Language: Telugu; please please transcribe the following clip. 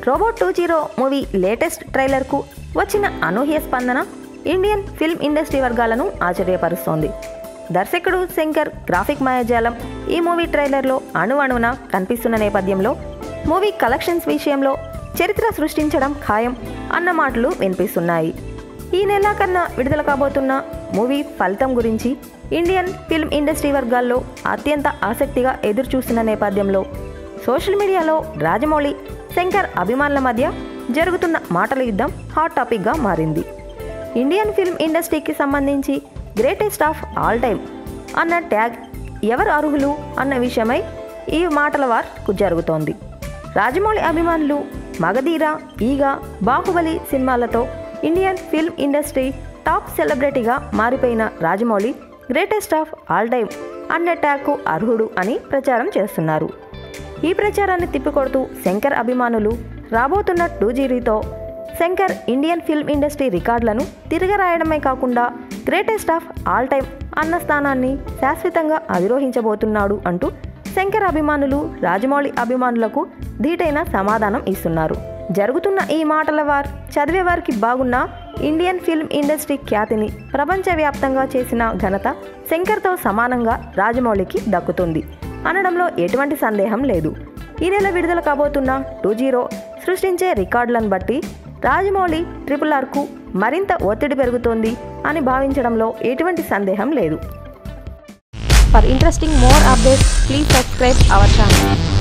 Robot two zero movie latest ట్రైలర్కు వచ్చిన అనూహ్య స్పందన ఇండియన్ ఫిల్మ్ ఇండస్ట్రీ వర్గాలను ఆశ్చర్యపరుస్తోంది దర్శకుడు శంకర్ గ్రాఫిక్ మాయాజాలం ఈ మూవీ ట్రైలర్లో అణువణువున కనిపిస్తున్న నేపథ్యంలో మూవీ కలెక్షన్స్ విషయంలో చరిత్ర సృష్టించడం ఖాయం అన్న మాటలు వినిపిస్తున్నాయి ఈ నెల కన్నా విడుదల కాబోతున్న మూవీ ఫలితం గురించి ఇండియన్ ఫిల్మ్ ఇండస్ట్రీ వర్గాల్లో అత్యంత ఆసక్తిగా ఎదురుచూస్తున్న నేపథ్యంలో సోషల్ మీడియాలో రాజమౌళి శంకర్ అభిమానుల మధ్య జరుగుతున్న మాటల యుద్ధం హాట్ టాపిక్గా మారింది ఇండియన్ ఫిల్మ్ ఇండస్ట్రీకి సంబంధించి గ్రేటెస్ట్ ఆఫ్ ఆల్ టైమ్ అన్న ట్యాగ్ ఎవరు అర్హులు అన్న విషయమై ఈ మాటల వార్కు జరుగుతోంది రాజమౌళి అభిమానులు మగధీర ఈగ బాహుబలి సినిమాలతో ఇండియన్ ఫిల్మ్ ఇండస్ట్రీ టాప్ సెలబ్రిటీగా మారిపోయిన Rajamouli greatest of all time అన్న ట్యాగ్కు అర్హుడు అని ప్రచారం చేస్తున్నారు ఈ ప్రచారాన్ని తిప్పికొడుతూ శంకర్ అభిమానులు రాబోతున్న టూ జీరీతో శంకర్ ఇండియన్ ఫిల్మ్ ఇండస్ట్రీ రికార్డులను తిరగరాయడమే కాకుండా గ్రేటెస్ట్ ఆఫ్ ఆల్ టైమ్ అన్న స్థానాన్ని శాశ్వతంగా అధిరోహించబోతున్నాడు అంటూ శంకర్ అభిమానులు రాజమౌళి అభిమానులకు ధీటైన సమాధానం ఇస్తున్నారు జరుగుతున్న ఈ మాటల వార్ చదివే వారికి బాగున్న ఇండియన్ ఫిల్మ్ ఇండస్ట్రీ ఖ్యాతిని ప్రపంచవ్యాప్తంగా చేసిన ఘనత శంకర్తో సమానంగా రాజమౌళికి దక్కుతుంది అనడంలో ఎటువంటి సందేహం లేదు ఈ నెల విడుదల కాబోతున్న టూ జీరో సృష్టించే రికార్డులను బట్టి రాజమౌళి ట్రిపుల్ ఆర్కు మరింత ఒత్తిడి పెరుగుతోంది అని భావించడంలో ఎటువంటి సందేహం లేదు For interesting more updates, please subscribe our channel.